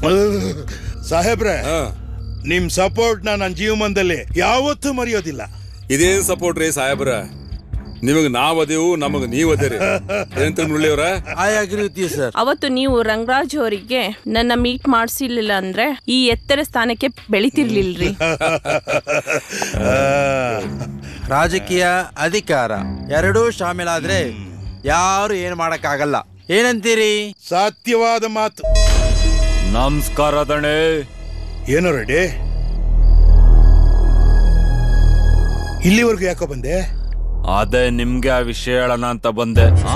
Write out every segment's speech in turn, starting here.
ಸಾಹೇಬ್ರೆ ನಿಮ್ ಸಪೋರ್ಟ್ ನನ್ನ ಜೀವನದಲ್ಲಿ ಯಾವತ್ತೂ ಮರೆಯೋದಿಲ್ಲ ಇದೇನ್ ಸಪೋರ್ಟ್ ರೀ ಸಾಹೇಬ್ರ ನಿಮಗ್ ನಾವ್ ಅದೇವು ನಮಗ್ ನೀವ್ ಅದೇರಿ ಏನ್ ಮುಳ್ಳಿಯವ್ರ I agree with you sir ಅವತ್ತು ನೀವು ರಂಗರಾಜ್ ಅವರಿಗೆ ನನ್ನ ಮೀಟ್ ಮಾಡಿಸಿರ್ಲಿಲ್ಲ ಅಂದ್ರೆ ಈ ಎತ್ತರ ಸ್ಥಾನಕ್ಕೆ ಬೆಳಿತಿರ್ಲಿಲ್ರಿ ರಾಜಕೀಯ ಅಧಿಕಾರ ಎರಡೂ ಶಾಮೀಲಾದ್ರೆ ಯಾರು ಏನ್ ಮಾಡಕ್ಕಾಗಲ್ಲ ಏನಂತೀರಿ ಸತ್ಯವಾದ ಮಾತು ನಮಸ್ಕಾರ ದಣೆ ಏನೋ ರೆಡಿ ಇಲ್ಲಿವರೆಗೂ ಯಾಕೋ ಬಂದೆ ಅದೇ ನಿಮ್ಗೆ ಆ ವಿಷಯ ಹೇಳೋಣ ಅಂತ ಬಂದೆ ಆ?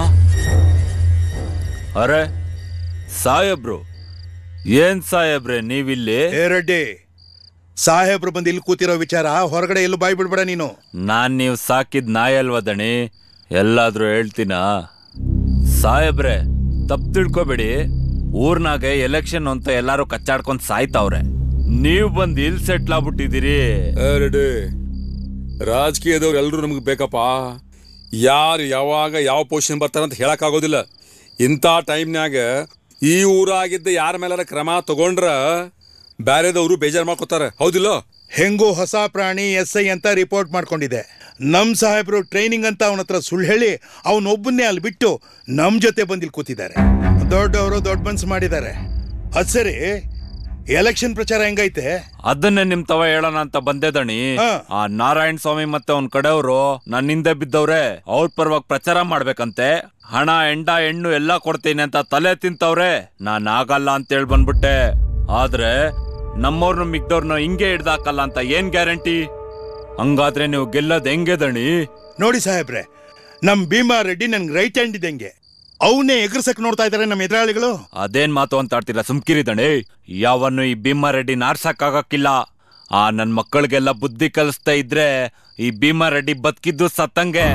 ಅರೆ ಸಾಹೇಬ್ರು ಏನ್ ಸಾಹೇಬ್ರೆ ನೀವಿಲ್ಲಿ ಏ ರೆಡ್ಡಿ ಸಾಹೇಬ್ರು ಬಂದು ಇಲ್ಲಿ ಕೂತಿರೋ ವಿಚಾರ ಹೊರಗಡೆ ಎಲ್ಲೂ ಬಾಯ್ ಬಿಡ್ಬೇಡ ನೀನು ನಾನ್ ನೀವು ಸಾಕಿದ್ ನಾಯಿ ಅಲ್ವಾ ದಣಿ ಎಲ್ಲಾದ್ರೂ ಹೇಳ್ತೀನಾ ಸಾಹೇಬ್ರೆ ತಪ್ಪು ತಿಳ್ಕೊಬೇಡಿ ಊರ್ನಾಗ ಎಲೆಕ್ಷನ್ ಅಂತ ಎಲ್ಲಾರು ಕಚ್ಚಾಡ್ಕೊಂಡ್ ಸಾಯ್ತಾವ್ರೆ ನೀವ್ ಬಂದ್ ಇಲ್ಲಿ ಸೆಟ್ಲ್ ಆಗ್ಬಿಟ್ಟಿದ್ದೀರಿ ರೆಡಿ ರಾಜಕೀಯದವ್ರು ಎಲ್ರು ನಮ್ಗೆ ಬೇಕಪ್ಪ ಯಾರು ಯಾವಾಗ ಯಾವ ಪೊಸಿಷನ್ ಬರ್ತಾರಂತ ಹೇಳಕ್ ಆಗೋದಿಲ್ಲ ಇಂಥ ಟೈಮ್ನ್ಯಾಗ ಈ ಊರಾಗಿದ್ದ ಯಾರ ಮೇಲಾರ ಕ್ರಮ ತಗೊಂಡ್ರ ಬ್ಯಾರೆದವರು ಬೇಜಾರ್ ಮಾಡ್ಕೋತಾರ ಹೌದಿಲ್ಲ ಹೆಂಗೂ ಹೊಸ ಪ್ರಾಣಿ ಎಸ್ ಐ ಅಂತ ರಿಪೋರ್ಟ್ ಮಾಡ್ಕೊಂಡಿದೆ ನಮ್ ಸಾಹೇಬ್ರು ಟ್ರೈನಿಂಗ್ ಅಂತ ಅವನ ಹತ್ರ ಸುಳ್ಳು ಹೇಳಿ ಅವನೊಬ್ಬನ್ನೇ ಅಲ್ಲಿ ಬಿಟ್ಟು ನಮ್ ಜೊತೆ ಬಂದು ಇಲ್ಲಿ ಕೂತಿದ್ದಾರೆ ದೊಡ್ಡವರು ದೊಡ್ಡ ಮನ್ಸು ಮಾಡಿದ್ದಾರೆ ಅದ್ ಸರಿ ಎಲೆಕ್ಷನ್ ಪ್ರಚಾರ ಹೆಂಗೈತೆ ಅದನ್ನೇ ನಿಮ್ ತವ ಹೇಳೋಣ ಅಂತ ಬಂದೆ ದಣಿ ಹಾ. ಆ ನಾರಾಯಣ ಸ್ವಾಮಿ ಮತ್ತೆ ಅವ್ನ ಕಡೆಯವರು ನನ್ನ ಹಿಂದೆ ಬಿದ್ದವ್ರೆ ಅವ್ರ ಪರವಾಗಿ ಪ್ರಚಾರ ಮಾಡ್ಬೇಕಂತೆ ಹಣ ಎಂಡ ಹೆಣ್ಣು ಎಲ್ಲ ಕೊಡ್ತೀನಿ ಅಂತ ತಲೆ ತಿಂತವ್ರೆ ನಾನ್ ಆಗಲ್ಲ ಅಂತ ಹೇಳಿ ಬಂದ್ಬಿಟ್ಟೆ ಆದ್ರೆ ನಮ್ಮವ್ರನ್ನ ಮಿಗ್ದವ್ರನ್ನ ಹಿಂಗೆ ಹಿಡ್ದಾಕಲ್ಲ ಅಂತ ಏನ್ ಗ್ಯಾರಂಟಿ ಹಂಗಾದ್ರೆ ನೀವು ಗೆಲ್ಲದ್ ಹೆಂಗೆ ದಣಿ ನೋಡಿ ಸಾಹೇಬ್ರೆ ನಮ್ ಭೀಮಾ ರೆಡ್ಡಿ ನನ್ಗೆ ರೈಟ್ ಹ್ಯಾಂಡ್ ಇದ್ದಂಗೆ ಅವನ್ನೇ ಎಗರ್ಸಕ್ ನೋಡ್ತಾ ಇದ್ದಾರೆ ನಮ್ಮ ಎದುರಾಳಿಗಳು ಅದೇನ್ ಮಾತು ಅಂತ ಆಡ್ತೀರಾ ಸುಮ್ಕಿರಿ ದಣಿ ಯಾವನ್ನು ಈ ಭೀಮಾ ರೆಡ್ಡಿ ನಾರ್ಸಕ್ಕಾಗಕ್ಕಿಲ್ಲ ಆ ನನ್ ಮಕ್ಕಳಿಗೆಲ್ಲ ಬುದ್ಧಿ ಕಲಿಸ್ತಾ ಇದ್ರೆ ಈ ಭೀಮಾ ರೆಡ್ಡಿ ಬದುಕಿದ್ದು ಸತ್ತಂಗೆ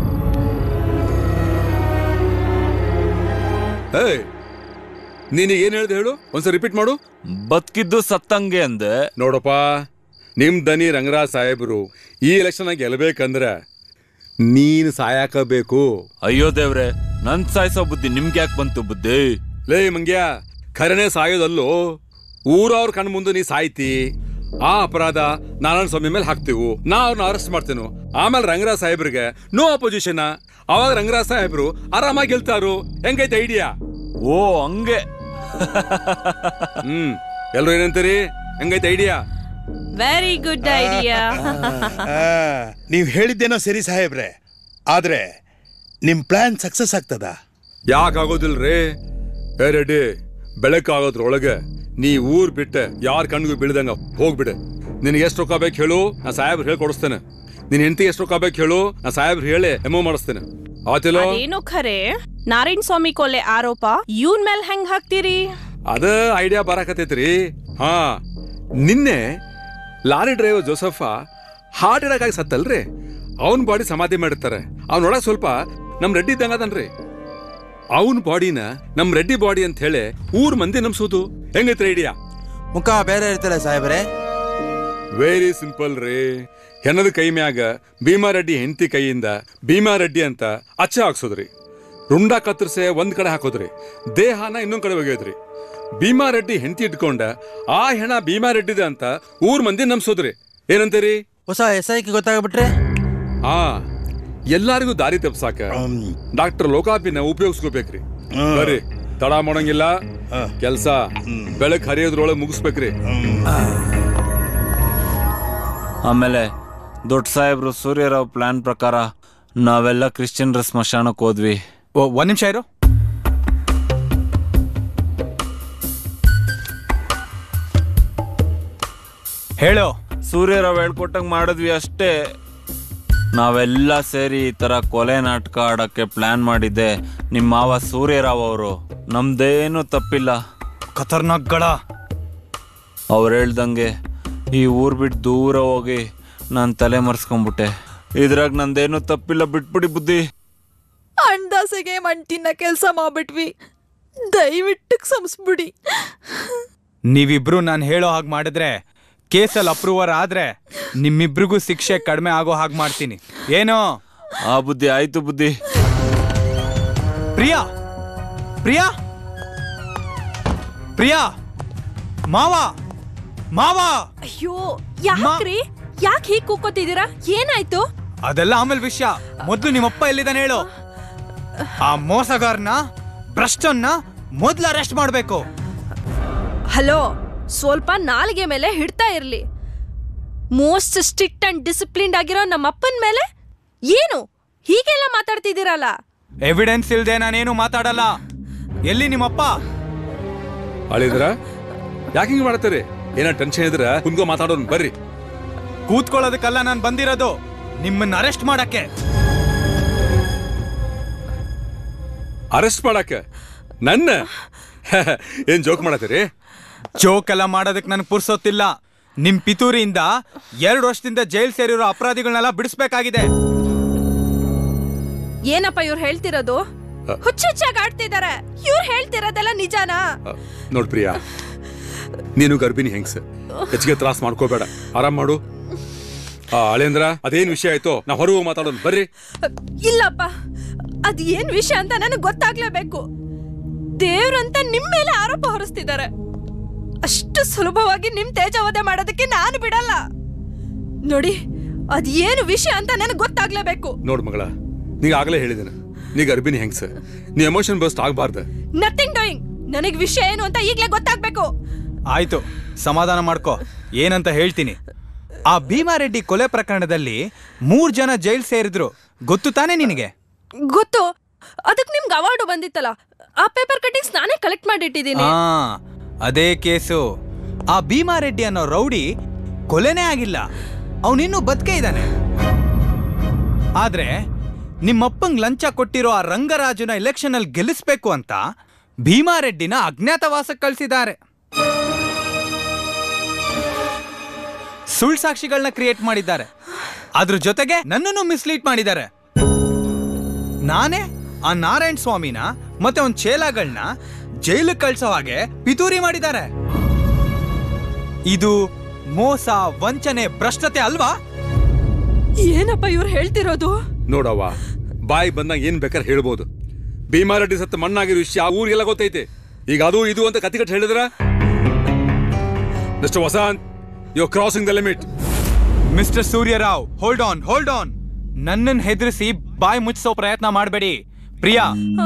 ಏಯ್ ನೀನೀಗ ಏನ್ ಹೇಳ್ದೆ ಹೇಳು ಒಂದ್ಸಲ ರಿಪೀಟ್ ಮಾಡು ಬದುಕಿದ್ದು ಸತ್ತಂಗೆ ಅಂದೆ ನೋಡಪ್ಪ ನಿಮ್ ದನಿ ರಂಗರಾಜ್ ಸಾಹೇಬರು ಈ ಎಲೆಕ್ಷನ್ ಗೆಲ್ಬೇಕಂದ್ರ ನೀನ್ ಸಾಯಕಬೇಕು ಅಯ್ಯೋ ದೇವ್ರೆ ನನ್ ಸಾಯ್ಸೋ ಬುದ್ಧಿ ನಿಮ್ಗೆ ಯಾಕೆ ಬಂತು ಬುದ್ಧಿ ಲೇ ಮಂಗ್ಯ ಖರನೇ ಸಾಯೋದಲ್ಲೋ ಊರವ್ರ ಕಣ್ ಮುಂದೆ ನೀ ಸಾಯ್ತಿ ಆ ಅಪರಾಧ ನಾರಾಯಣ ಸ್ವಾಮಿ ಮೇಲೆ ಹಾಕ್ತೀವು ನಾ ಅವ್ರನ್ನ ಅರೆಸ್ಟ್ ಮಾಡ್ತೇನು ಆಮೇಲೆ ರಂಗರಾಜ್ ಸಾಹೇಬ್ರಿಗೆ ನೋ ಅಪೋಸಿಷನ್ ಅವಾಗ ರಂಗರಾಜ್ ಸಾಹೇಬ್ರು ಆರಾಮಾಗಿ ಗೆಲ್ತಾರು ಹೆಂಗೈತೆ ಐಡಿಯಾ ಓ ಹಂಗೆ ಹ್ಮ್ ಎಲ್ರು ಏನಂತೀರಿ ಹೆಂಗೈತೆ ಐಡಿಯಾ ವೆರಿ ಗುಡ್ ಐಡಿಯಾ ನೀವು ಹೇಳಿದ್ದೇನೋ ಸರಿ ಸಾಹೇಬ್ರೆ ಆದ್ರೆ ನಿಮ್ ಪ್ಲಾನ್ ಸಕ್ಸಸ್ ಆಗ್ತದ ಯಾಕಾಗೋದಿಲ್ರಿ ಏ ರೆಡ್ಡಿ ಬೆಳಕಾಗೋದ್ರೊಳಗೆ ನೀ ಊರ್ ಬಿಟ್ಟೆ ಯಾರ ಕಣ್ಗೂ ಬೀಳ್ದಂಗ ಹೋಗ್ಬಿಡೆ ನಿನಗೆ ಎಷ್ಟು ರೊಕ್ಕ ಬೇಕು ಹೇಳು ನಾ ಸಾಹೇಬ್ರು ಹೇಳಿ ಕೊಡಿಸ್ತೇನೆ ನಿನ್ ಹೆಂಡತಿ ಎಷ್ಟು ರೊಕ್ಕ ಬೇಕು ಹೇಳು ನಾ ಸಾಹೇಬ್ರು ಹೇಳಿ ಎಮೋ ಮಾಡಿಸ್ತೇನೆ ಆತಿಲೋ ಅದೇನೋ ಖರೆ ನಾರಾಯಣ ಸ್ವಾಮಿ ಕೊಲೆ ಆರೋಪ ಇವನ್ ಮೇಲ್ ಹೆಂಗ್ ಹಾಕ್ತೀರಿ ಅದ ಐಡಿಯಾ ಬರಾಕತೈತ್ರಿ ಹಾ ನಿನ್ನೆ lorry driver Joseph heart attack ಆಗಿ ಸತ್ತಲ್ರಿ ಅವನ್ ಬಾಡಿ ಸಮಾಧಿ ಮಾಡಿರ್ತಾರೆ ಅವ್ನ ಒಳಗೆ ಸ್ವಲ್ಪ ನಮ್ ರೆಡ್ಡಿ ಇದ್ದಂಗ ಅದನ್ರಿ ಅವನ್ ಬಾಡಿನ ನಮ್ ರೆಡ್ಡಿ ಬಾಡಿ ಅಂತ ಹೇಳಿ ಊರ್ ಮಂದಿ ನಂಬ್ಸೋದು ಹೆಂಗೈತ್ರಿ ಐಡಿಯಾ ಮುಖ ಬೇರೆ ಇರ್ತಲ್ಲ ಸಾಹೇಬ್ರೆ ವೆರಿ ಸಿಂಪಲ್ ರೀ ಹೆಣದ ಕೈ ಮ್ಯಾಗ ಭೀಮಾರೆಡ್ಡಿ ಹೆಂಡತಿ ಕೈಯಿಂದ ಭೀಮಾರೆಡ್ಡಿ ಅಂತ ಅಚ್ಚ ಹಾಕ್ಸೋದ್ರಿ ರುಂಡ ಕತ್ತರಿಸೆ ಒಂದ್ ಕಡೆ ಹಾಕೋದ್ರಿ ದೇಹನ ಇನ್ನೊಂದ್ ಕಡೆ ಒಗೆಯೋದ್ರಿ ಭೀಮಾರೆಡ್ಡಿ ಹೆಂಡತಿ ಇಟ್ಕೊಂಡ ಆ ಹೆಣ ಭೀಮಾರೆಡ್ಡಿದೆ ಅಂತ ಊರ್ ಮಂದಿ ನಂಬ್ಸೋದ್ರಿ ಏನಂತೀರಿ ಹೊಸ ಎಸ್ ಐಗೆ ಗೊತ್ತಾಗ್ಬಿಟ್ರೆ ಆ ಎಲ್ಲಾರಿಗೂ ದಾರಿ ತಪ್ಸಾಕ ಡಾಕ್ಟರ್ ಲೋಕಾಪಿನ ಉಪಯೋಗಿಸ್ಕೋಬೇಕ್ರಿ ಬರ್ರಿ ತಡ ಮಾಡಂಗಿಲ್ಲ ಕೆಲ್ಸ ಬೆಳಕ್ ಹರಿಯೋದ್ರೊಳಗೆ ಮುಗಿಸ್ಬೇಕ್ರಿ ಆಮೇಲೆ ದೊಡ್ಡ ಸಾಹೇಬ್ರು ಸೂರ್ಯರಾವ್ ಪ್ಲಾನ್ ಪ್ರಕಾರ ನಾವೆಲ್ಲ ಕ್ರಿಶ್ಚಿಯನ್ರ ಸ್ಮಶಾನಕ್ಕೆ ಹೋದ್ವಿ ಒಂದ್ ನಿಮಿಷ ಇರು ಹೇಳು ಸೂರ್ಯರಾವ್ ಹೇಳ್ಕೊಟ್ಟಂಗ್ ಮಾಡಿದ್ವಿ ಅಷ್ಟೇ ನಾವೆಲ್ಲ ಸೇರಿ ಈ ತರ ಕೊಲೆ ನಾಟಕ ಆಡಕ್ಕೆ ಪ್ಲಾನ್ ಮಾಡಿದ್ದೆ ನಿಮ್ಮ ಮಾವ ಸೂರ್ಯರಾವ್ ಅವರು ನಮ್ದೇನು ತಪ್ಪಿಲ್ಲ ಖತರ್ನಾಕ್ಗಳ ಅವ್ರು ಹೇಳ್ದಂಗೆ ಈ ಊರ್ ಬಿಟ್ಟು ದೂರ ಹೋಗಿ ನಾನು ತಲೆ ಮರ್ಸ್ಕೊಂಡ್ಬಿಟ್ಟೆ ಇದ್ರಾಗ ನಂದೇನು ತಪ್ಪಿಲ್ಲ ಬಿಟ್ಬಿಡಿ ಬುದ್ಧಿ ಅಂಡಾಸೆಗೆ ಮಂಟಿನ ಕೆಲಸ ಮಾಡ್ಬಿಟ್ವಿ ದಯವಿಟ್ಟು ಕ್ಷಮಿಸ್ಬಿಡಿ ನೀವಿಬ್ರು ನಾನು ಹೇಳೋ ಹಾಗೆ ಮಾಡಿದ್ರೆ ಕೇಸಲ್ಲಿ ಅಪ್ರೂವರ್ ಆದ್ರೆ ನಿಮ್ಮಿಬ್ರಿಗೂ ಶಿಕ್ಷೆ ಕಡಿಮೆ ಆಗೋ ಹಾಗೆ ಮಾಡ್ತೀನಿ ಏನೋ ಆ ಬುದ್ಧಿ ಆಯ್ತು ಬುದ್ಧಿ ಪ್ರಿಯಾ ಪ್ರಿಯಾ ಪ್ರಿಯಾ ಮಾವ ಮಾವ ಅಯ್ಯೋ ಯಾಕ್ರಿ ಯಾಕೆ ಹೀಗ್ ಕೂಕೋತಿದ್ದೀರಾ ಏನಾಯ್ತು ಅದೆಲ್ಲ ಆಮೇಲೆ ವಿಷಯ ಮೊದ್ಲು ನಿಮ್ಮಪ್ಪ ಎಲ್ಲಿದ್ದಾನೆ ಹೇಳು ಆ ಮೋಸಗಾರನ ಭ್ರಷ್ಟನ್ನ ಮೊದ್ಲು ಅರೆಸ್ಟ್ ಮಾಡ್ಬೇಕು ಹಲೋ ಸ್ವಲ್ಪ ನಾಲಿಗೆ ಮೇಲೆ ಹಿಡ್ತಾ ಇರ್ಲಿ ಮೋಸ್ಟ್ ಸ್ಟ್ರಿಕ್ಟ್ ಅಂಡ್ ಡಿಸಿಪ್ಲಿನ್ಡ್ ಆಗಿರೋ ನಮ್ಮ ಅಪ್ಪನ ಮೇಲೆ ಏನು ಹೀಗೆಲ್ಲ ಮಾತಾಡ್ತಿದ್ದೀರಲ್ಲ ಎವಿಡೆನ್ಸ್ ಇಲ್ದೆ ನಾನೇನು ಮಾತಾಡಲ್ಲ ಎಲ್ಲಿ ನಿಮ್ಮಪ್ಪ ಅಳಿದ್ರ ಯಾಕೆ ಹಿಂಗೆ ಮಾಡ್ತೀರಿ ಏನೋ ಟೆನ್ಷನ್ ಇದ್ರ ಕುಂತ್ಕೊ ಮಾತಾಡೋನ್ ಬರ್ರಿ ಕೂತ್ಕೊಳ್ಳೋದಕ್ಕಲ್ಲ ನಾನು ಬಂದಿರೋದು ನಿಮ್ಮನ್ನ ಅರೆಸ್ಟ್ ಮಾಡಕ್ಕೆ ಅರೆಸ್ಟ್ ಮಾಡಕ್ಕೆ ನನ್ನ ಏನ್ ಜೋಕ್ ಮಾಡತ್ತೀರಿ ಜೋಕ್ ಎಲ್ಲ ಮಾಡೋದಕ್ಕೆ ನನಗೆ ಪುರ್ಸೊತ್ತಿಲ್ಲ ನಿಮ್ ಪಿತೂರಿಯಿಂದ ಎರಡು ವರ್ಷದಿಂದ ಜೈಲ್ ಸೇರಿರೋ ಅಪರಾಧಿಗಳನ್ನೆಲ್ಲ ಬಿಡಿಸ್ಬೇಕಾಗಿದೆ ಏನಪ್ಪ ಇವ್ರು ಹೇಳ್ತಿರೋದು ಹುಚ್ಚು ಹುಚ್ಚಾಗಿ ಆಡ್ತಿದಾರೆ ಇವ್ರು ಹೇಳ್ತಿರೋದೆಲ್ಲ ನಿಜಾನಾ ಅ, ನೋಡ್ ಪ್ರಿಯಾ ನೀನು ಗರ್ಭಿಣಿ ಹೆಂಗ್ಸ ಹೆಚ್ಚಿಗೆ ತ್ರಾಸ್ ಮಾಡ್ಕೋಬೇಡ ಆರಾಮ್ ಮಾಡು ಆ ಅಳೇಂದ್ರ ಅದೇನ್ ವಿಷಯ ಆಯ್ತೋ ನಾ ಹೊರಗೆ ಮಾತಾಡೋನ್ ಬರ್ರಿ ಇಲ್ಲಪ್ಪ ಅದ್ ಏನ್ ವಿಷಯ ಅಂತ ನನಗೆ ಗೊತ್ತಾಗ್ಲೇಬೇಕು ದೇವ್ರಂತ ನಿಮ್ ಮೇಲೆ ಆರೋಪ ಹೊರಿಸ್ತಿದ್ದಾರೆ ಅಷ್ಟು ಸುಲಭವಾಗಿ ನಿಮ್ ತೇಜವಧೆ ಮಾಡೋದಕ್ಕೆ ನಾನು ಬಿಡಲ್ಲ ನೋಡಿ ಅದ್ ಏನು ವಿಷಯ ಅಂತ ನನಗೆ ಗೊತ್ತಾಗ್ಲೇಬೇಕು ನೋಡ್ ಮಗಳ ನೀಗ ಆಗ್ಲೇ ಹೇಳಿದ್ದೇನೆ ನೀ ಗರ್ಭಿಣಿ ಹೆಂಗ್ಸ ನೀ ಎಮೋಷನ್ ಬಸ್ಟ್ ಆಗ್ಬಾರ್ದ ನಥಿಂಗ್ ಡೂಯಿಂಗ್ ನನಗ್ ವಿಷಯ ಏನು ಅಂತ ಈಗ್ಲೇ ಗೊತ್ತಾಗ್ಬೇಕು ಆಯ್ತು ಸಮಾಧಾನ ಮಾಡ್ಕೋ ಏನಂತ ಹೇಳ್ತೀನಿ ಆ ಭೀಮಾರೆಡ್ಡಿ ಕೊಲೆ ಪ್ರಕರಣದಲ್ಲಿ ಮೂರ್ ಜನ ಜೈಲ್ ಸೇರಿದ್ರು ಗೊತ್ತು ತಾನೇ ನಿನಗೆ ಗೊತ್ತು ಅದಕ್ಕೆ ನಿಮ್ಗೆ ಅವಾರ್ಡು ಬಂದಿತ್ತಲ್ಲ ಆ ಪೇಪರ್ ಕಟ್ಟಿಂಗ್ಸ್ ನಾನೇ ಕಲೆಕ್ಟ್ ಮಾಡಿಟ್ಟಿದ್ದೀನಿ ಆ ಅದೇ ಕೇಸು ಆ ಭೀಮಾರೆಡ್ಡಿ ಅನ್ನೋ ರೌಡಿ ಕೊಲೆನೇ ಆಗಿಲ್ಲ ಅವನಿನ್ನೂ ಬದುಕೇ ಇದ್ದಾನೆ ಆದ್ರೆ ನಿಮ್ಮಪ್ಪಂಗ್ ಲಂಚ ಕೊಟ್ಟಿರೋ ಆ ರಂಗರಾಜುನ ಎಲೆಕ್ಷನ್ ಅಲ್ಲಿ ಗೆಲ್ಲಿಸ್ಬೇಕು ಅಂತ ಭೀಮಾರೆಡ್ಡಿನ ಅಜ್ಞಾತವಾಸಕ್ಕೆ ಕಳಿಸಿದ್ದಾರೆ ಸುಳ್ಳು ಸಾಕ್ಷಿಗಳನ್ನ ಕ್ರಿಯೇಟ್ ಮಾಡಿದ್ದಾರೆ ಅದ್ರ ಜೊತೆಗೆ ನನ್ನನ್ನು ಮಿಸ್ಲೀಡ್ ಮಾಡಿದ್ದಾರೆ ನಾನೇ ಆ ನಾರಾಯಣ ಸ್ವಾಮಿನ ಮತ್ತೆ ಅವನ್ ಚೇಲಾಗಳನ್ನ ಜೈಲಿಗೆ ಕಳ್ಸೋ ಹಾಗೆ ಪಿತೂರಿ ಮಾಡಿದ್ದಾರೆ ಇದು ಮೋಸ ವಂಚನೆ ಭ್ರಷ್ಟತೆ ಅಲ್ವಾ ಏನಪ್ಪ ಇವ್ರು ಹೇಳ್ತಿರೋದು ನೋಡವ್ವ ಬಾಯಿ ಬಂದಾಗ ಏನ್ ಬೇಕಾದ್ರೆ ಹೇಳ್ಬೋದು ಭೀಮಾರೆಡ್ಡಿ ಸತ್ತ ಮಣ್ಣಾಗಿರೋ ವಿಷಯ ಆ ಊರಿಗೆಲ್ಲ ಗೊತ್ತೈತೆ ಈಗ ಅದು ಇದು ಅಂತ ಕತಿ ಕಟ್ಟಿ ಹೇಳಿದ್ರ mister Vasanth you crossing the limit mister Suryarao hold on hold on ನನ್ನನ್ನು ಹೆದರಿಸಿ ಬಾಯಿ ಮುಚ್ಚಿಸೋ ಪ್ರಯತ್ನ ಮಾಡಬೇಡಿ ಪ್ರಿಯಾ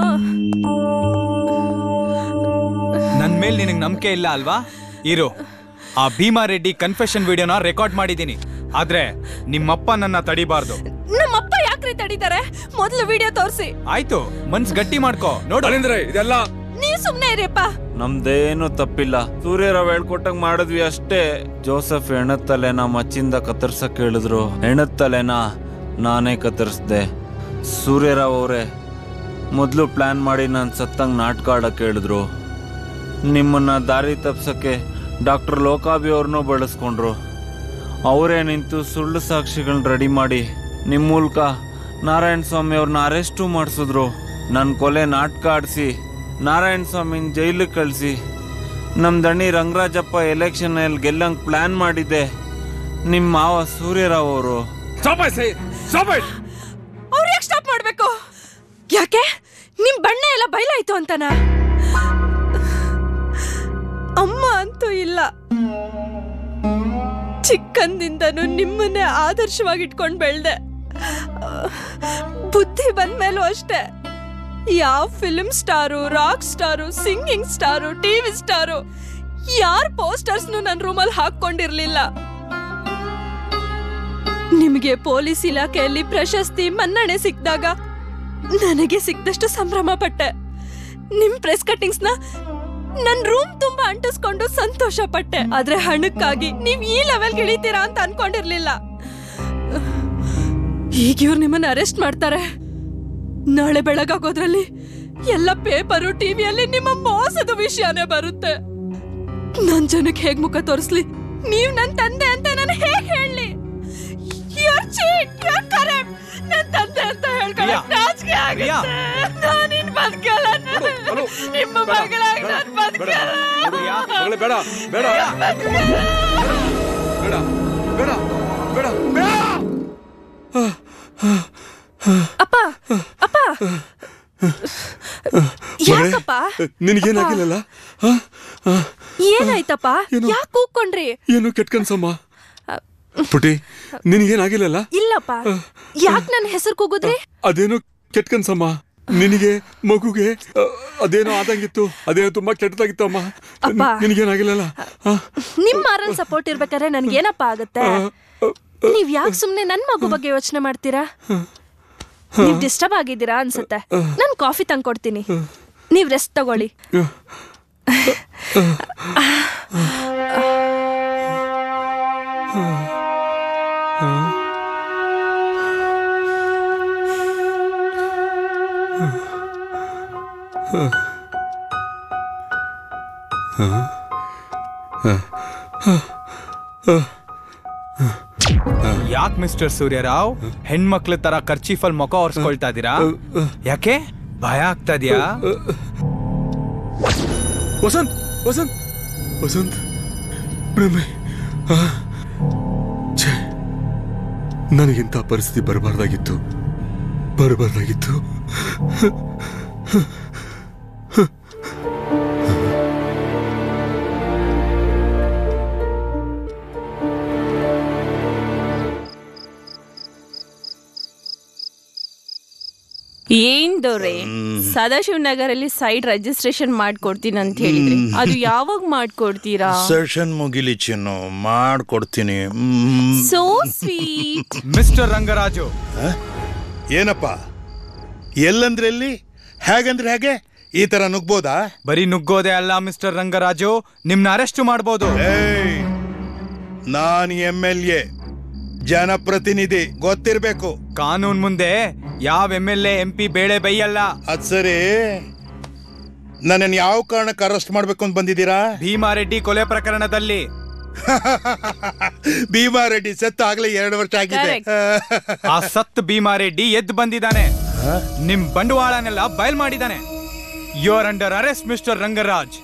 ನನ್ ಮೇಲೆ ನಿನಗೆ ನಂಬಿಕೆ ಇಲ್ಲ ಅಲ್ವಾ ಇರು ಆ ಭೀಮಾರೆಡ್ಡಿ ಕನ್ಫೆಷನ್ ವಿಡಿಯೋನ ರೆಕಾರ್ಡ್ ಮಾಡಿದ್ದೀನಿ ಆದ್ರೆ ನಿಮ್ಮಪ್ಪ ನನ್ನ ತಡಿಬಾರ್ದು ನಮ್ಮಪ್ಪ ಯಾಕ್ರಿ ತಡೀತಾರೆ ಮೊದಲು ವಿಡಿಯೋ ತೋರಿಸಿ ಆಯ್ತು ಮನ್ಸ್ ಗಟ್ಟಿ ಮಾಡ್ಕೋ ನೋಡು ಅಳಿಂದ್ರೆ ಇದೆಲ್ಲ ನೀವು ಸುಮ್ನೆ ಇರಿಯಪ್ಪ ನಮ್ದೇನು ತಪ್ಪಿಲ್ಲ ಸೂರ್ಯರಾವ್ ಹೇಳ್ಕೊಟ್ಟಂಗ್ ಮಾಡಿದ್ವಿ ಅಷ್ಟೇ ಜೋಸಫ್ ಹೆಣತ್ತಲೆನ ಮಚ್ಚಿಂದ ಕತ್ತರ್ಸಕ್ ಹೇಳಿದ್ರು ಹೆಣತ್ತಲೆನ ನಾನೇ ಕತ್ತರಿಸ್ದೆ ಸೂರ್ಯರಾವ್ ಅವರೇ ಮೊದಲು ಪ್ಲಾನ್ ಮಾಡಿ ನಾನು ಸತ್ತಂಗ್ ನಾಟಕ ಆಡಕ್ಕೆ ಹೇಳಿದ್ರು ನಿಮ್ಮನ್ನ ದಾರಿ ತಪ್ಸಕ್ಕೆ ಡಾಕ್ಟರ್ ಲೋಕಾಭಿ ಅವ್ರನ್ನೂ ಬಳಸ್ಕೊಂಡ್ರು ಅವರೇ ನಿಂತು ಸುಳ್ಳು ಸಾಕ್ಷಿಗಳನ್ನ ರೆಡಿ ಮಾಡಿ ನಿಮ್ಮ ಮೂಲಕ ನಾರಾಯಣ ಸ್ವಾಮಿ ಅವ್ರನ್ನ ಅರೆಸ್ಟು ಮಾಡಿಸಿದ್ರು ನನ್ನ ಕೊಲೆ ನಾಟಕ ಆಡಿಸಿ ನಾರಾಯಣ ಸ್ವಾಮಿನ ಜೈಲಿಗೆ ಕಳಿಸಿ ನಮ್ಮ ದಣಿ ರಂಗರಾಜಪ್ಪ ಎಲೆಕ್ಷನಲ್ಲಿ ಗೆಲ್ಲಂಗೆ ಪ್ಲಾನ್ ಮಾಡಿದ್ದೆ ನಿಮ್ಮ ಮಾವ ಸೂರ್ಯರಾವ್ ಅವರು Stop it, say it. Stop it. ಅವ್ರು ಯಾಕೆ ಸ್ಟಾಪ್ ಮಾಡ್ಬೇಕು ಯಾಕೆ ನಿಮ್ ಬಣ್ಣ ಎಲ್ಲ ಬಯಲಾಯ್ತು ಅಂತನಾ ಅಮ್ಮ ಅಂತೂ ಇಲ್ಲ ಚಿಕ್ಕಂದಿಂದನೂ ನಿಮ್ಮನ್ನೇ ಆದರ್ಶವಾಗಿ ಇಟ್ಕೊಂಡು ಬೆಳ್ದೆ ಬುದ್ಧಿ ಬಂದ್ಮೇಲೂ ಅಷ್ಟೇ ಯಾವ film star rock star singing star TV star ಯಾರ ಪೋಸ್ಟರ್ಸ್ನು ನನ್ನ ರೂಮಲ್ಲಿ ಹಾಕೊಂಡಿರ್ಲಿಲ್ಲ ನಿಮಗೆ ಪೊಲೀಸ್ ಇಲಾಖೆಯಲ್ಲಿ ಪ್ರಶಸ್ತಿ ಮನ್ನಣೆ ಸಿಕ್ಕಿದಾಗ ನನಗೆ ಸಿಕ್ದಷ್ಟು ಸಂಭ್ರಮ ಪಟ್ಟೆ ನಿಮ್ ಪ್ರೆಸ್ ಕಟ್ಟಿಂಗ್ಸ್ ನ ನನ್ ರೂಮ್ ತುಂಬಾ ಅಂಟಿಸ್ಕೊಂಡು ಸಂತೋಷ ಪಟ್ಟೆ ಆದ್ರೆ ಹಣಕ್ಕಾಗಿ ನೀವ್ ಈ ಲೆವೆಲ್ ಇಳಿತೀರಾ ಅಂತ ಅನ್ಕೊಂಡಿರ್ಲಿಲ್ಲ ಈಗ ಇವ್ರು ನಿಮ್ಮನ್ನ ಅರೆಸ್ಟ್ ಮಾಡ್ತಾರೆ ನಾಳೆ ಬೆಳಗಾಗೋದ್ರಲ್ಲಿ ಎಲ್ಲ ಪೇಪರು ಟಿವಿಯಲ್ಲಿ ನಿಮ್ಮ ಮೋಸದ ವಿಷಯನೇ ಬರುತ್ತೆ ನನ್ ಜನಕ್ಕೆ ಹೇಗ್ ಮುಖ ತೋರಿಸ್ಲಿ ನೀವ್ ನನ್ ತಂದೆ ಅಂತ ನಾನು ಹೇಗ್ ಹೇಳಿ You're cheat, you're corrupt. ನನ್ ತಂದೆ ಅಂತ ಹೇಳ್ಕೊಳಕ್ ಪ್ರಿಯಾ, ನಾಚಿಕೆ ಪ್ರಿಯಾ. ಆಗುತ್ತೆ. ನಾನಿನ್ ಬದ್ಕಲ್ಲ ನಾನು. ಹಲೋ, ನಿಮ್ಮ ಬೇಡ, ಮಗಳಾಗಿ ಬೇಡ, ನಾನ್ ಬೇಡ, ಬದ್ಕಲ್ಲ. ಪ್ರಿಯಾ, ಮಗಳೇ, ಬೇಡ ಬೇಡ ಬೇಡ ಬೇಡ ಬೇಡ ಬೇಡ ಅಪ್ಪ ಅಪ್ಪ ಯಾಕಪ್ಪ ನಿನಗೇನಾಗಿಲ್ಲಲ್ಲ ಹ? ಏನಾಯ್ತಪ್ಪ ಯಾಕೆ ಕೂಕೊಂಡ್ರಿ ಏನು ಕೆಟ್ಟ ಕನ್ಸಮ್ಮ ಪುಟಿ ನಿನಗೇನಾಗಿಲ್ಲಲ್ಲ ಇಲ್ಲಪ್ಪ ಯಾಕೆ ನನ್ನ ಹೆಸರು ಕೂಗುದ್ರಿ ಅದೇನೋ ಕೆಟ್ಟ ಕನ್ಸಮ್ಮ ನಿನಗೆ ಮಗುಗೆ ಅ, ಅದೇನೋ ಆದಂಗಿತ್ತು ಅದೇನೋ ತುಂಬಾ ಕೆಟ್ಟದಾಗಿತ್ತಮ್ಮ ಅಪ್ಪ. ನಿನಗೇನಾಗಿಲ್ಲಲ್ಲ ಆ? ನಿಮ್ ಮಾರಲ್ ಸಪೋರ್ಟ್ ಇರ್ಬೇಕಾದ್ರೆ ನನ್ಗೇನಪ್ಪ ಆಗತ್ತೆ ನೀವ್ ಯಾಕೆ ಸುಮ್ನೆ ನನ್ ಮಗು ಬಗ್ಗೆ ಯೋಚನೆ ಮಾಡ್ತೀರಾ ನೀವ್ ಡಿಸ್ಟರ್ಬ್ ಆಗಿದ್ದೀರಾ ಅನ್ಸುತ್ತೆ ನಾನ್ ಕಾಫಿ ತಂದ್ಕೊಡ್ತೀನಿ ನೀವ್ ರೆಸ್ಟ್ ತಗೊಳ್ಳಿ ಯಾಕೆ ಮಿಸ್ಟರ್ ಸೂರ್ಯರಾವ್ ಹೆಣ್ಮಕ್ಳ ತರ ಖರ್ಚೀಫಲ್ ಮುಖ ಒರ್ಸ್ಕೊಳ್ತಾ ಇದೀರಾ ಯಾಕೆ ಭಯ ಆಗ್ತದ್ಯಾ ವಸಂತ್ ವಸಂತ್ ವಸಂತ್ ಭ್ರಮೆ ಆ? ಛೇ ನನಗಿಂತ ಪರಿಸ್ಥಿತಿ ಬರಬಾರ್ದಾಗಿತ್ತು ಬರಬಾರ್ದಾಗಿತ್ತು ಏನ್ ದೊರೆ ಸದಾಶಿವ ನಗರಲ್ಲಿ ಸೈಟ್ ರಿಜಿಸ್ಟ್ರೇಷನ್ ಮಾಡ್ಕೊಡ್ತೀನಿ ಅಂತ ಹೇಳಿದ್ರಿ ಅದು ಯಾವಾಗ ಮಾಡ್ಕೊಡ್ತೀರಾ ಸೆಷನ್ ಮುಗಿಲಿ ಚಿನ್ನು ಮಾಡ್ಕೊಡ್ತೀನಿ hmm, so sweet mister Rangaraju ಏನಪ್ಪ ಎಲ್ಲಂದ್ರೆ ಎಲ್ಲಿ ಹೇಗಂದ್ರೆ ಹೇಗೆ ಈ ತರ ನುಗ್ಬೋದಾ ಬರೀ ನುಗ್ಗೋದೇ ಅಲ್ಲ ಮಿಸ್ಟರ್ ರಂಗರಾಜು ನಿಮ್ನ ಅರೆಸ್ಟ್ ಮಾಡ್ಬೋದು ಏಯ್ ನಾನು ಎಂ ಎಲ್ ಎ ಜನಪ್ರತಿನಿಧಿ ಗೊತ್ತಿರ್ಬೇಕು ಕಾನೂನ್ ಮುಂದೆ ಯಾವ ಎಂ ಎಲ್ ಎಂ ಪಿ ಬೇಳೆ ಬೈಯಲ್ಲ ಅದ್ ಸರಿ ನನ್ನನ್ನು ಯಾವ ಕಾರಣಕ್ಕೆ ಅರೆಸ್ಟ್ ಮಾಡ್ಬೇಕು ಅಂತ ಬಂದಿದ್ದೀರಾ ಭೀಮಾರೆಡ್ಡಿ ಕೊಲೆ ಪ್ರಕರಣದಲ್ಲಿ ಭೀಮಾ ರೆಡ್ಡಿ ಸತ್ತು ಆಗ್ಲೇ ಎರಡು ವರ್ಷ ಆಗಿದೆ ಆ ಸತ್ ಭೀಮಾರೆಡ್ಡಿ ಎದ್ದು ಬಂದಿದ್ದಾನೆ ನಿಮ್ ಬಂಡವಾಳನೆಲ್ಲ ಬಯಲ್ ಮಾಡಿದ್ದಾನೆ you are under arrest mister Rangaraj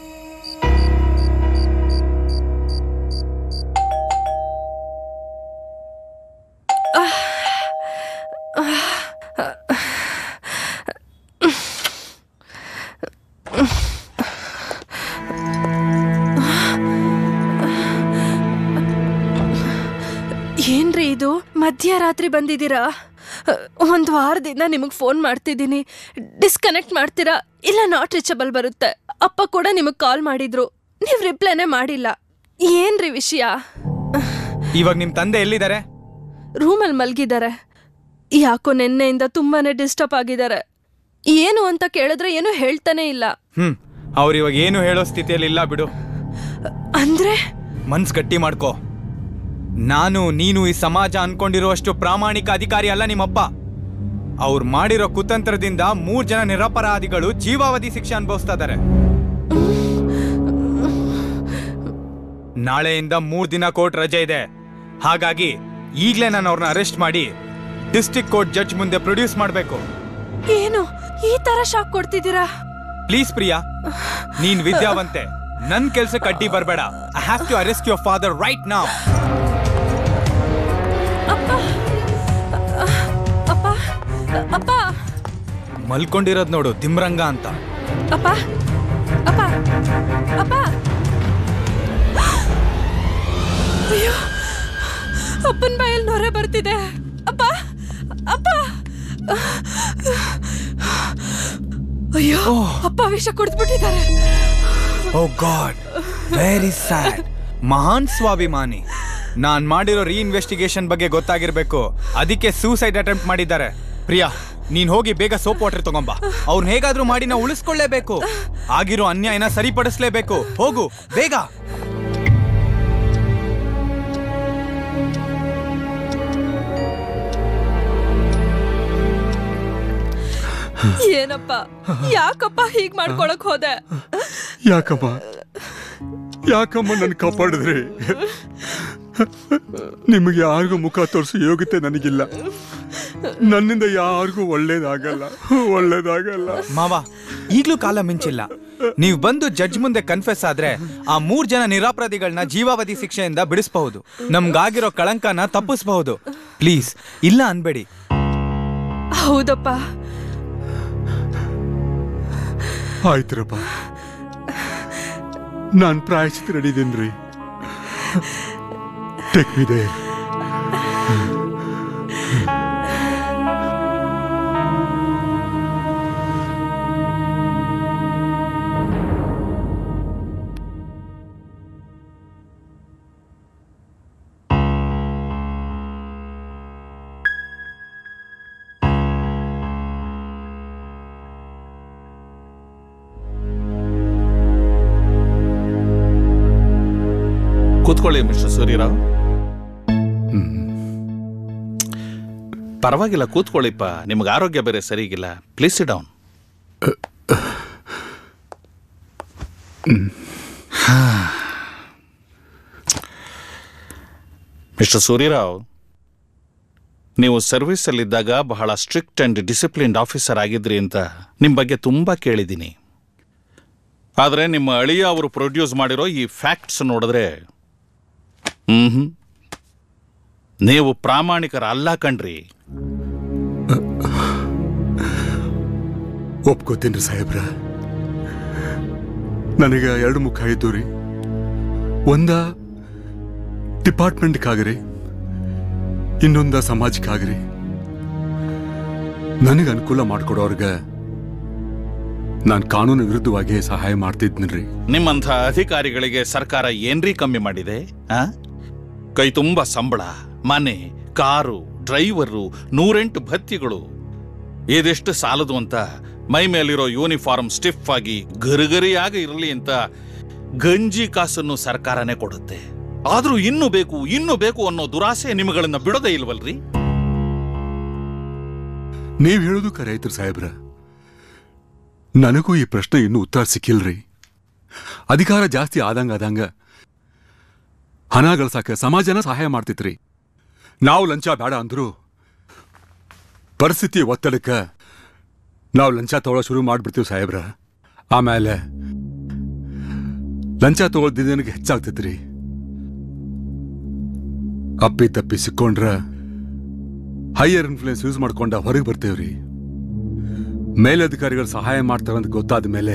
ಏನ್ರಿ ಇದು ಮಧ್ಯರಾತ್ರಿ ಬಂದಿದ್ದೀರಾ ಒಂದು ವಾರದಿಂದ ನಿಮಗೆ ಫೋನ್ ಮಾಡ್ತಿದ್ದೀನಿ ಡಿಸ್ಕನೆಕ್ಟ್ ಮಾಡ್ತೀರಾ ಇಲ್ಲ ನಾಟ್ ರೀಚಬಲ್ ಬರುತ್ತೆ ಅಪ್ಪ ಕೂಡ ನಿಮಗೆ ಕಾಲ್ ಮಾಡಿದ್ರು ನೀವು ರಿಪ್ಲೈನೇ ಮಾಡಿಲ್ಲ ಏನ್ರಿ ವಿಷಯ ಇವಾಗ ನಿಮ್ ತಂದೆ ಎಲ್ಲಿದ್ದಾರೆ ರೂಮಲ್ಲಿ ಮಲ್ಗಿದ್ದಾರೆ ಯಾಕೋ ನಿನ್ನೆಯಿಂದ ತುಂಬಾನೇ ಡಿಸ್ಟರ್ಬ್ ಆಗಿದ್ದಾರೆ ಏನು ಅಂತ ಕೇಳಿದ್ರೆ ಏನು ಹೇಳ್ತಾನೆ ಇಲ್ಲ ಹ್ಮ್ ಅವ್ರು ಇವಾಗ ಏನು ಹೇಳೋ ಸ್ಥಿತಿಯಲ್ಲಿ ಇಲ್ಲ ಬಿಡು ಅಂದ್ರೆ ಮನ್ಸ್ ಗಟ್ಟಿ ಮಾಡ್ಕೋ ನಾನು ನೀನು ಈ ಸಮಾಜ ಅನ್ಕೊಂಡಿರುವಷ್ಟು ಪ್ರಾಮಾಣಿಕ ಅಧಿಕಾರಿ ಅಲ್ಲ ನಿಮ್ಮಪ್ಪ ಅವ್ರು ಮಾಡಿರೋ ಕುತಂತ್ರದಿಂದ ಮೂರ್ ಜನ ನಿರಪರಾಧಿಗಳು ಜೀವಾವಧಿ ಶಿಕ್ಷೆ ಅನುಭವಿಸ್ತಾ ಇದ್ದಾರೆ ನಾಳೆಯಿಂದ ಮೂರ್ ದಿನ ಕೋರ್ಟ್ ರಜೆ ಇದೆ ಹಾಗಾಗಿ ಈಗ್ಲೇ ನಾನು ಅವ್ರನ್ನ ಅರೆಸ್ಟ್ ಮಾಡಿ ಡಿಸ್ಟ್ರಿಕ್ಟ್ ಕೋರ್ಟ್ ಜಡ್ಜ್ ಮುಂದೆ ಪ್ರೊಡ್ಯೂಸ್ ಮಾಡಬೇಕು ಏನು ಈ ತರ ಶಾಕ್ ಕೊಡ್ತಿದ್ದೀರಾ ಪ್ಲೀಸ್ ಪ್ರಿಯಾ ನೀನ್ ವಿದ್ಯಾವಂತೆ ನನ್ ಕೆಲ್ಸಕ್ಕೆ ಅಡ್ಡಿ ಬರ್ಬೇಡ I have to arrest your father right ನಾವ್ ಅಪ್ಪ ಅಪ್ಪ ಅಪ್ಪ ಮಲ್ಕೊಂಡಿರೋದ್ ನೋಡು ತಿಮ್ರಂಗ ಅಂತ ಅಪ್ಪ ಅಪ್ಪ ಅಪ್ಪ ಅಯ್ಯೋ ಅಪ್ಪನ ಬಾಯಲ್ಲಿ ನೊರೆ ಬರ್ತಿದೆ ಅಪ್ಪ ಅಪ್ಪ ಅಯ್ಯೋ ಅಪ್ಪ ವಿಷ ಕುಡಿದ್ಬಿಟ್ಟಿದ್ದಾರೆ ಓ ಗಾಡ್ ವೆರಿ ಸ್ಯಾಡ್ ಮಹಾನ್ ಸ್ವಾಭಿಮಾನಿ ನಾನ್ ಮಾಡಿರೋ ರೀಇನ್ವೆಸ್ಟಿಗೇಷನ್ ಬಗ್ಗೆ ಗೊತ್ತಾಗಿರ್ಬೇಕು ಅದಕ್ಕೆ ಸೂಸೈಡ್ ಅಟೆಂಪ್ಟ್ ಮಾಡಿದ್ದಾರೆ ಪ್ರಿಯಾ ನೀನ್ ಹೋಗಿ ಬೇಗ ಸೋಪ್ ವಾಟರ್ ತಗೊಂಬ ಅವ್ರನ್ನ ಹೇಗಾದ್ರೂ ಮಾಡಿ ನಾವು ಉಳಿಸ್ಕೊಳ್ಳೇಬೇಕು ಆಗಿರೋ ಅನ್ಯಾಯನ ಸರಿಪಡಿಸ್ಲೇಬೇಕು ಹೋಗು ಬೇಗ ಏನಪ್ಪ ಯಾಕಪ್ಪ ಹೀಗ್ ಮಾಡ್ಕೊಳಕ್ ಹೋದೆ ಯಾಕಮ್ಮ ಯಾಕಮ್ಮ ನನ್ನ ಕಾಪಾಡಿದ್ರಿ ನಿಮಗೆ ಯಾರಿಗೂ ಮುಖ ತೋರಿಸೋ ಯೋಗ್ಯತೆ ನನಗಿಲ್ಲ ನನ್ನಿಂದ ಯಾರಿಗೂ ಒಳ್ಳೇದಾಗಲ್ಲ ಒಳ್ಳೇದಾಗಲ್ಲ ಮಾವ ಈಗ್ಲೂ ಕಾಲ ಮಿಂಚಿಲ್ಲ ನೀವು ಬಂದು ಜಡ್ಜ್ ಮುಂದೆ ಕನ್ಫೆಸ್ ಆದ್ರೆ ಆ ಮೂರ್ ಜನ ನಿರಾಪರಾಧಿಗಳನ್ನ ಜೀವಾವಧಿ ಶಿಕ್ಷೆಯಿಂದ ಬಿಡಿಸಬಹುದು ನಮ್ಗಾಗಿರೋ ಕಳಂಕನ ತಪ್ಪಿಸಬಹುದು ಪ್ಲೀಸ್ ಇಲ್ಲ ಅನ್ಬೇಡಿ ಹೌದಪ್ಪ ಆಯ್ತ್ರಪ್ಪ ನಾನು ಪ್ರಾಯಶ್ಚಿತ ನಡೀತೀನಿ ಟೆಕ್ ಇದೆ ಕೂತ್ಕೊಳ್ಳಿ ಮಿಸ್ಟರ್ ಸೂರ್ಯರಾವ್ ಪರವಾಗಿಲ್ಲ ಕೂತ್ಕೊಳ್ಳಿಪ್ಪ ನಿಮ್ಗೆ ಆರೋಗ್ಯ ಬೇರೆ ಸರಿಗಿಲ್ಲ please sit down mister Suryarao ನೀವು ಸರ್ವಿಸಲ್ಲಿದ್ದಾಗ ಬಹಳ ಸ್ಟ್ರಿಕ್ಟ್ ಅಂಡ್ ಡಿಸಿಪ್ಲಿನ್ಡ್ ಆಫೀಸರ್ ಆಗಿದ್ರಿ ಅಂತ ನಿಮ್ಮ ಬಗ್ಗೆ ತುಂಬ ಕೇಳಿದ್ದೀನಿ ಆದರೆ ನಿಮ್ಮ ಅಳಿಯ ಅವರು ಪ್ರೊಡ್ಯೂಸ್ ಮಾಡಿರೋ ಈ ಫ್ಯಾಕ್ಟ್ಸ್ ನೋಡಿದ್ರೆ ಹ್ಮ್ ನೀವು ಪ್ರಾಮಾಣಿಕರ ಅಲ್ಲ ಕಣ್ರಿ ಒಪ್ಕೋತೀನಿ ಸಾಹೇಬ್ರ ನನಗೆ ಎರಡು ಮುಖ ಇದ್ದು ರೀ ಒಂದ ಡಿಪಾರ್ಟ್ಮೆಂಟ್ಗಾಗ್ರಿ ಇನ್ನೊಂದ ಸಮಾಜಕ್ಕಾಗ್ರಿ ನನಗೆ ಅನುಕೂಲ ಮಾಡಿಕೊಡೋರ್ಗ ನಾನು ಕಾನೂನು ವಿರುದ್ಧವಾಗಿ ಸಹಾಯ ಮಾಡ್ತಿದ್ನರಿ ನಿಮ್ಮಂಥ ಅಧಿಕಾರಿಗಳಿಗೆ ಸರ್ಕಾರ ಏನ್ರಿ ಕಮ್ಮಿ ಮಾಡಿದೆ ಆ? ಕೈ ತುಂಬ ಸಂಬಳ ಮನೆ ಕಾರು ಡ್ರೈವರು ನೂರೆಂಟು ಭತ್ಯಗಳು ಇದೆಷ್ಟು ಸಾಲದು ಅಂತ ಮೈ ಮೇಲಿರೋ ಯೂನಿಫಾರ್ಮ್ ಸ್ಟಿಫ್ ಆಗಿ ಗರಿಗರಿಯಾಗಿ ಇರಲಿ ಅಂತ ಗಂಜಿ ಕಾಸನ್ನು ಸರ್ಕಾರನೇ ಕೊಡುತ್ತೆ ಆದ್ರೂ ಇನ್ನು ಬೇಕು ಇನ್ನು ಬೇಕು ಅನ್ನೋ ದುರಾಸೆ ನಿಮ್ಮಗಳನ್ನ ಬಿಡೋದೇ ಇಲ್ವಲ್ರಿ ನೀವ್ ಹೇಳೋದು ಕರೆ ಐತ್ರಿ ಸಾಹೇಬ್ರ ನನಗೂ ಈ ಪ್ರಶ್ನೆ ಇನ್ನೂ ಉತ್ತರ ಸಿಕ್ಕಿಲ್ರಿ ಅಧಿಕಾರ ಜಾಸ್ತಿ ಆದಂಗ ಆದಂಗ ಹಣ ಗಳಸಾಕ ಸಮಾಜನ ಸಹಾಯ ಮಾಡ್ತಿತ್ರಿ ನಾವು ಲಂಚ ಬೇಡ ಅಂದ್ರು ಪರಿಸ್ಥಿತಿ ಒತ್ತಡಕ್ಕ ನಾವು ಲಂಚ ತಗೊಳ್ಳೋ ಶುರು ಮಾಡ್ಬಿಡ್ತೀವಿ ಸಾಹೇಬ್ರ ಆಮೇಲೆ ಲಂಚ ತಗೊಳ್ದಿದ್ದನಿಗೆ ಹೆಚ್ಚಾಗ್ತೈತ್ರಿ ಅಪ್ಪಿ ತಪ್ಪಿ ಸಿಕ್ಕೊಂಡ್ರ ಹೈಯರ್ ಇನ್ಫ್ಲೂಯೆನ್ಸ್ ಯೂಸ್ ಮಾಡ್ಕೊಂಡ ಹೊರಗೆ ಬರ್ತೇವ್ರಿ ಮೇಲಧಿಕಾರಿಗಳು ಸಹಾಯ ಮಾಡ್ತಾರಂತ ಗೊತ್ತಾದ ಮೇಲೆ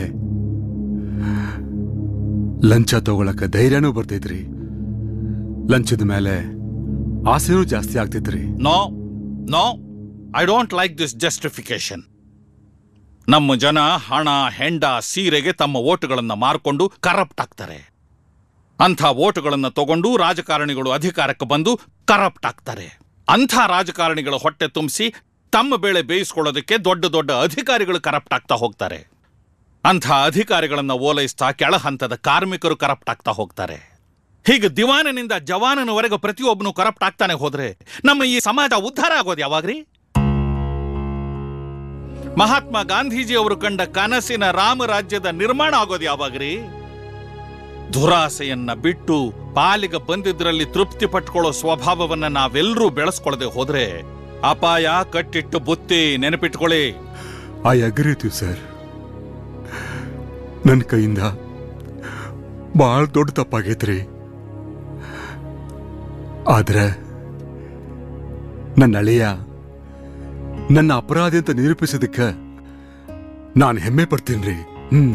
ಲಂಚ ತಗೊಳಕ ಧೈರ್ಯನೂ ಬರ್ತೈತ್ರಿ ಲಂಚದ ಮೇಲೆ ಆಸೆನೂ ಜಾಸ್ತಿ ಆಗ್ತೈತ್ರಿ no no I don't like this justification ನಮ್ಮ ಜನ ಹಣ ಹೆಂಡ ಸೀರೆಗೆ ತಮ್ಮ ಓಟುಗಳನ್ನ ಮಾರ್ಕೊಂಡು ಕರಪ್ಟ್ ಆಗ್ತಾರೆ ಅಂಥ ಓಟುಗಳನ್ನ ತಗೊಂಡು ರಾಜಕಾರಣಿಗಳು ಅಧಿಕಾರಕ್ಕೆ ಬಂದು ಕರಪ್ಟ್ ಆಗ್ತಾರೆ ಅಂಥ ರಾಜಕಾರಣಿಗಳ ಹೊಟ್ಟೆ ತುಂಬಿಸಿ ತಮ್ಮ ಬೇಳೆ ಬೇಯಿಸ್ಕೊಳ್ಳೋದಕ್ಕೆ ದೊಡ್ಡ ದೊಡ್ಡ ಅಧಿಕಾರಿಗಳು ಕರಪ್ಟ್ ಆಗ್ತಾ ಹೋಗ್ತಾರೆ ಅಂಥ ಅಧಿಕಾರಿಗಳನ್ನ ಓಲೈಸ್ತಾ ಕೆಳ ಹಂತದ ಕಾರ್ಮಿಕರು ಕರಪ್ಟ್ ಆಗ್ತಾ ಹೋಗ್ತಾರೆ ಹೀಗೆ ದಿವಾನನಿಂದ ಜವಾನನವರೆಗೆ ಪ್ರತಿಯೊಬ್ಬನು ಕರಪ್ಟ್ ಆಗ್ತಾನೆ ಹೋದ್ರೆ ನಮ್ಮ ಈ ಸಮಾಜ ಉದ್ಧಾರ ಆಗೋದು ಯಾವಾಗ್ರಿ ಮಹಾತ್ಮ ಗಾಂಧೀಜಿ ಅವರು ಕಂಡ ಕನಸಿನ ರಾಮರಾಜ್ಯದ ನಿರ್ಮಾಣ ಆಗೋದು ಯಾವಾಗ್ರಿ ದುರಾಸೆಯನ್ನ ಬಿಟ್ಟು ಪಾಲಿಗೆ ಬಂದಿದ್ರಲ್ಲಿ ತೃಪ್ತಿ ಪಟ್ಕೊಳ್ಳೋ ಸ್ವಭಾವವನ್ನ ನಾವೆಲ್ಲರೂ ಬೆಳೆಸ್ಕೊಳ್ಳದೆ ಹೋದ್ರೆ ಅಪಾಯ ಕಟ್ಟಿಟ್ಟು ಬುತ್ತಿ ನೆನಪಿಟ್ಕೊಳ್ಳಿ I agree with you sir ನನ್ನ ಕೈಯಿಂದ ಬಹಳ ದೊಡ್ಡ ತಪ್ಪಾಗೈತ್ರಿ ಆದ್ರೆ ನನ್ನ ಅಳಿಯ ನನ್ನ ಅಪರಾಧಿ ಅಂತ ನಿರೂಪಿಸೋದಕ್ಕ ನಾನು ಹೆಮ್ಮೆ ಪಡ್ತೀನಿ ಹ್ಮ್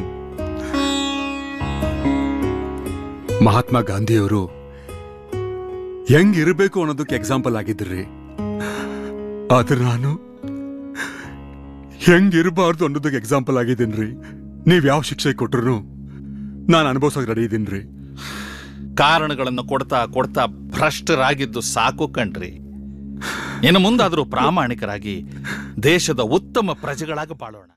ಮಹಾತ್ಮ ಗಾಂಧಿಯವರು ಹೆಂಗಿರಬೇಕು ಅನ್ನೋದಕ್ಕೆ ಎಕ್ಸಾಂಪಲ್ ಆಗಿದ್ರಿ ಆದ್ರೆ ನಾನು ಹೆಂಗಿರಬಾರ್ದು ಅನ್ನೋದಕ್ಕೆ ಎಕ್ಸಾಂಪಲ್ ಆಗಿದ್ದೀನ್ರಿ ನೀವ್ ಯಾವ ಶಿಕ್ಷೆ ಕೊಟ್ರು ನಾನು ಅನುಭವಿಸೋಕೆ ರೆಡಿ ಇದ್ದೀನ್ರಿ ಕಾರಣಗಳನ್ನು ಕೊಡ್ತಾ ಕೊಡ್ತಾ ಭ್ರಷ್ಟರಾಗಿದ್ದು ಸಾಕು ಕಣ್ರಿ ಇನ್ನು ಮುಂದಾದರೂ ಪ್ರಾಮಾಣಿಕರಾಗಿ ದೇಶದ ಉತ್ತಮ ಪ್ರಜೆಗಳಾಗಿ ಬಾಳೋಣ